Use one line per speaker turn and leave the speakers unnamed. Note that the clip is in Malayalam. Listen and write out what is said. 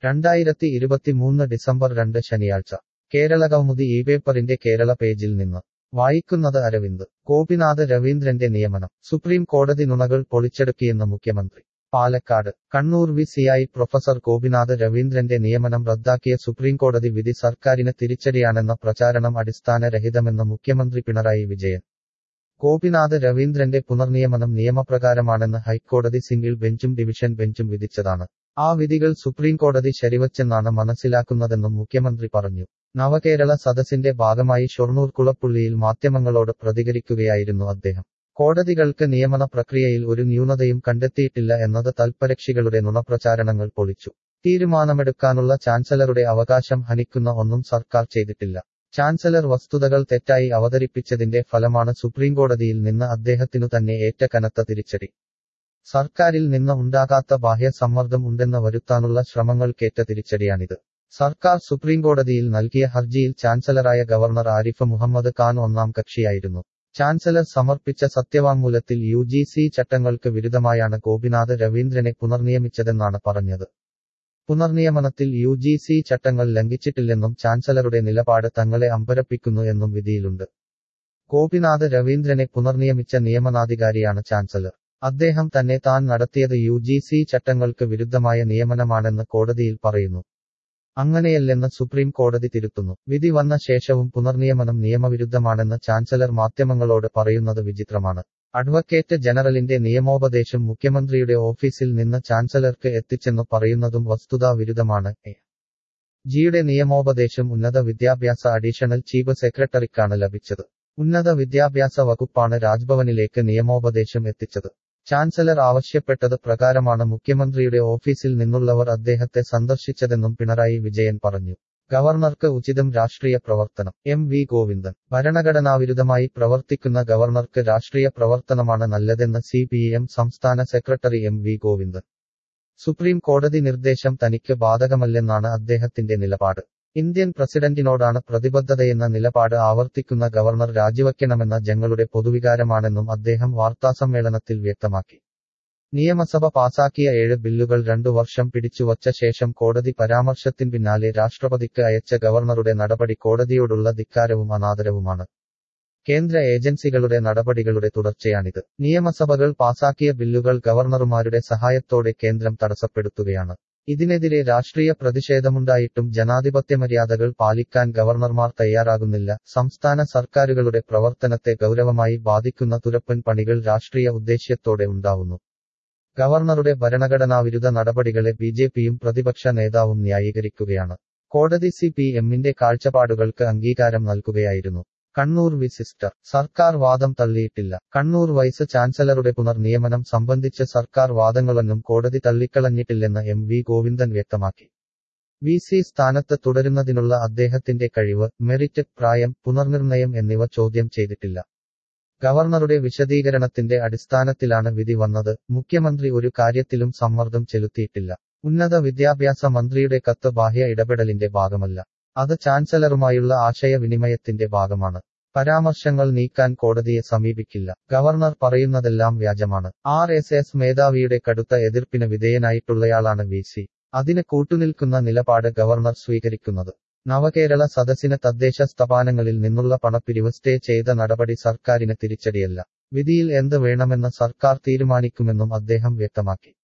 രണ്ടായിരത്തി ഇരുപത്തിമൂന്ന് ഡിസംബർ രണ്ട് ശനിയാഴ്ച കേരളകൗമുദി ഈ പേപ്പറിന്റെ കേരള പേജിൽ നിന്ന് വായിക്കുന്നത് അരവിന്ദ് ഗോപിനാഥ് രവീന്ദ്രന്റെ നിയമനം സുപ്രീം കോടതി നുണകൾ പൊളിച്ചെടുക്കിയെന്ന് മുഖ്യമന്ത്രി പാലക്കാട് കണ്ണൂർ വി സിയായി പ്രൊഫസർ ഗോപിനാഥ് രവീന്ദ്രന്റെ നിയമനം റദ്ദാക്കിയ സുപ്രീംകോടതി വിധി സർക്കാരിന് തിരിച്ചടിയാണെന്ന പ്രചാരണം അടിസ്ഥാനരഹിതമെന്ന് മുഖ്യമന്ത്രി പിണറായി വിജയൻ ഗോപിനാഥ് രവീന്ദ്രന്റെ പുനർനിയമനം നിയമപ്രകാരമാണെന്ന് ഹൈക്കോടതി സിംഗിൾ ബെഞ്ചും ഡിവിഷൻ ബെഞ്ചും വിധിച്ചതാണ് ആ വിധികൾ സുപ്രീംകോടതി ശരിവച്ചെന്നാണ് മനസ്സിലാക്കുന്നതെന്നും മുഖ്യമന്ത്രി പറഞ്ഞു നവകേരള സദസ്സിന്റെ ഭാഗമായി ഷൊർണൂർ കുളപ്പുള്ളിയിൽ മാധ്യമങ്ങളോട് പ്രതികരിക്കുകയായിരുന്നു അദ്ദേഹം കോടതികൾക്ക് നിയമന പ്രക്രിയയിൽ ഒരു ന്യൂനതയും കണ്ടെത്തിയിട്ടില്ല എന്നത് തൽപരക്ഷികളുടെ നുണപ്രചാരണങ്ങൾ പൊളിച്ചു തീരുമാനമെടുക്കാനുള്ള ചാൻസലറുടെ അവകാശം ഹനിക്കുന്ന ഒന്നും സർക്കാർ ചെയ്തിട്ടില്ല ചാൻസലർ വസ്തുതകൾ തെറ്റായി അവതരിപ്പിച്ചതിന്റെ ഫലമാണ് സുപ്രീംകോടതിയിൽ നിന്ന് അദ്ദേഹത്തിനു തന്നെ ഏറ്റ കനത്ത തിരിച്ചടി സർക്കാരിൽ നിന്ന് ഉണ്ടാകാത്ത ബാഹ്യ സമ്മർദ്ദം ഉണ്ടെന്ന് വരുത്താനുള്ള ശ്രമങ്ങൾക്കേറ്റ തിരിച്ചടിയാണിത് സർക്കാർ സുപ്രീംകോടതിയിൽ നൽകിയ ഹർജിയിൽ ചാൻസലറായ ഗവർണർ ആരിഫ് മുഹമ്മദ് ഖാൻ ഒന്നാം കക്ഷിയായിരുന്നു ചാൻസലർ സമർപ്പിച്ച സത്യവാങ്മൂലത്തിൽ യു ജി സി ചട്ടങ്ങൾക്ക് വിരുദ്ധമായാണ് ഗോപിനാഥ് രവീന്ദ്രനെ പുനർനിയമിച്ചതെന്നാണ് പറഞ്ഞത് പുനർനിയമനത്തിൽ യു ജി സി ചട്ടങ്ങൾ ലംഘിച്ചിട്ടില്ലെന്നും ചാൻസലറുടെ നിലപാട് തങ്ങളെ അമ്പരപ്പിക്കുന്നു എന്നും വിധിയിലുണ്ട് ഗോപിനാഥ് രവീന്ദ്രനെ പുനർനിയമിച്ച നിയമനാധികാരിയാണ് ചാൻസലർ അദ്ദേഹം തന്നെ താൻ നടത്തിയത് യു ജി സി ചട്ടങ്ങൾക്ക് വിരുദ്ധമായ നിയമനമാണെന്ന് കോടതിയിൽ പറയുന്നു അങ്ങനെയല്ലെന്ന് സുപ്രീം കോടതി തിരുത്തുന്നു വിധി വന്ന ശേഷവും പുനർനിയമനം നിയമവിരുദ്ധമാണെന്ന് ചാൻസലർ മാധ്യമങ്ങളോട് പറയുന്നത് വിചിത്രമാണ് അഡ്വക്കേറ്റ് ജനറലിന്റെ നിയമോപദേശം മുഖ്യമന്ത്രിയുടെ ഓഫീസിൽ നിന്ന് ചാൻസലർക്ക് എത്തിച്ചെന്ന് പറയുന്നതും വസ്തുതാ വിരുദ്ധമാണ് എ ജിയുടെ നിയമോപദേശം ഉന്നത വിദ്യാഭ്യാസ അഡീഷണൽ ചീഫ് സെക്രട്ടറിക്കാണ് ലഭിച്ചത് ഉന്നത വിദ്യാഭ്യാസ വകുപ്പാണ് രാജ്ഭവനിലേക്ക് നിയമോപദേശം എത്തിച്ചത് ചാൻസലർ ആവശ്യപ്പെട്ടത് പ്രകാരമാണ് മുഖ്യമന്ത്രിയുടെ ഓഫീസിൽ നിന്നുള്ളവർ അദ്ദേഹത്തെ സന്ദർശിച്ചതെന്നും പിണറായി വിജയൻ പറഞ്ഞു ഗവർണർക്ക് ഉചിതം രാഷ്ട്രീയ പ്രവർത്തനം എം വി ഗോവിന്ദൻ ഭരണഘടനാവിരുദ്ധമായി പ്രവർത്തിക്കുന്ന ഗവർണർക്ക് രാഷ്ട്രീയ പ്രവർത്തനമാണ് നല്ലതെന്ന് സി പി എം സംസ്ഥാന secretary M V Govindan supreme കോടതി നിർദ്ദേശം തനിക്ക് ബാധകമല്ലെന്നാണ് അദ്ദേഹത്തിന്റെ നിലപാട് ഇന്ത്യൻ പ്രസിഡന്റിനോടാണ് പ്രതിബദ്ധതയെന്ന നിലപാട് ആവർത്തിക്കുന്ന ഗവർണർ രാജിവയ്ക്കണമെന്ന ജങ്ങളുടെ പൊതുവികാരമാണെന്നും അദ്ദേഹം വാർത്താസമ്മേളനത്തിൽ വ്യക്തമാക്കി നിയമസഭ പാസാക്കിയ ഏഴ് ബില്ലുകൾ രണ്ടു വർഷം പിടിച്ചുവച്ച ശേഷം കോടതി പരാമർശത്തിൻ പിന്നാലെ രാഷ്ട്രപതിക്ക് അയച്ച ഗവർണറുടെ നടപടി കോടതിയോടുള്ള ധിക്കാരവും അനാദരവുമാണ് കേന്ദ്ര ഏജൻസികളുടെ നടപടികളുടെ തുടർച്ചയാണിത് നിയമസഭകൾ പാസാക്കിയ ബില്ലുകൾ ഗവർണർമാരുടെ സഹായത്തോടെ കേന്ദ്രം തടസ്സപ്പെടുത്തുകയാണ് ഇതിനെതിരെ രാഷ്ട്രീയ പ്രതിഷേധമുണ്ടായിട്ടും ജനാധിപത്യ മര്യാദകൾ പാലിക്കാൻ ഗവർണർമാർ തയ്യാറാകുന്നില്ല സംസ്ഥാന സർക്കാരുകളുടെ പ്രവർത്തനത്തെ ഗൗരവമായി ബാധിക്കുന്ന തുരപ്പൻ പണികൾ രാഷ്ട്രീയ ഉദ്ദേശ്യത്തോടെ ഉണ്ടാവുന്നു ഗവർണറുടെ ഭരണഘടനാവിരുദ്ധ നടപടികളെ ബി ജെ പിയും പ്രതിപക്ഷ നേതാവും ന്യായീകരിക്കുകയാണ് കോടതി സി പി എമ്മിന്റെ കാഴ്ചപ്പാടുകൾക്ക് അംഗീകാരം നൽകുകയായിരുന്നു കണ്ണൂർ വി സിസ്റ്റർ സർക്കാർ വാദം തള്ളിയിട്ടില്ല കണ്ണൂർ വൈസ് ചാൻസലറുടെ പുനർനിയമനം സംബന്ധിച്ച് സർക്കാർ വാദങ്ങളൊന്നും കോടതി തള്ളിക്കളഞ്ഞിട്ടില്ലെന്ന് എം വി ഗോവിന്ദൻ വ്യക്തമാക്കി വി സി സ്ഥാനത്ത് തുടരുന്നതിനുള്ള അദ്ദേഹത്തിന്റെ കഴിവ് മെറിറ്റ് പ്രായം പുനർനിർണയം എന്നിവ ചോദ്യം ചെയ്തിട്ടില്ല ഗവർണറുടെ വിശദീകരണത്തിന്റെ അടിസ്ഥാനത്തിലാണ് വിധി വന്നത് മുഖ്യമന്ത്രി ഒരു കാര്യത്തിലും സമ്മർദ്ദം ചെലുത്തിയിട്ടില്ല ഉന്നത വിദ്യാഭ്യാസ മന്ത്രിയുടെ കത്ത് ബാഹ്യ ഇടപെടലിന്റെ ഭാഗമല്ല അത് ചാൻസലറുമായുള്ള ആശയവിനിമയത്തിന്റെ ഭാഗമാണ് പരാമർശങ്ങൾ നീക്കാൻ കോടതിയെ സമീപിക്കില്ല ഗവർണർ പറയുന്നതെല്ലാം വ്യാജമാണ് ആർ എസ് എസ് മേധാവിയുടെ കടുത്ത എതിർപ്പിന് വിധേയനായിട്ടുള്ളയാളാണ് വി സി അതിന് കൂട്ടുനിൽക്കുന്ന നിലപാട് ഗവർണർ സ്വീകരിക്കുന്നത് നവകേരള സദസ്സിന് തദ്ദേശ സ്ഥാപനങ്ങളിൽ നിന്നുള്ള പണപ്പിരിവ് സ്റ്റേ ചെയ്ത നടപടി സർക്കാരിന് തിരിച്ചടിയല്ല വിധിയിൽ എന്ത് വേണമെന്ന് സർക്കാർ തീരുമാനിക്കുമെന്നും അദ്ദേഹം വ്യക്തമാക്കി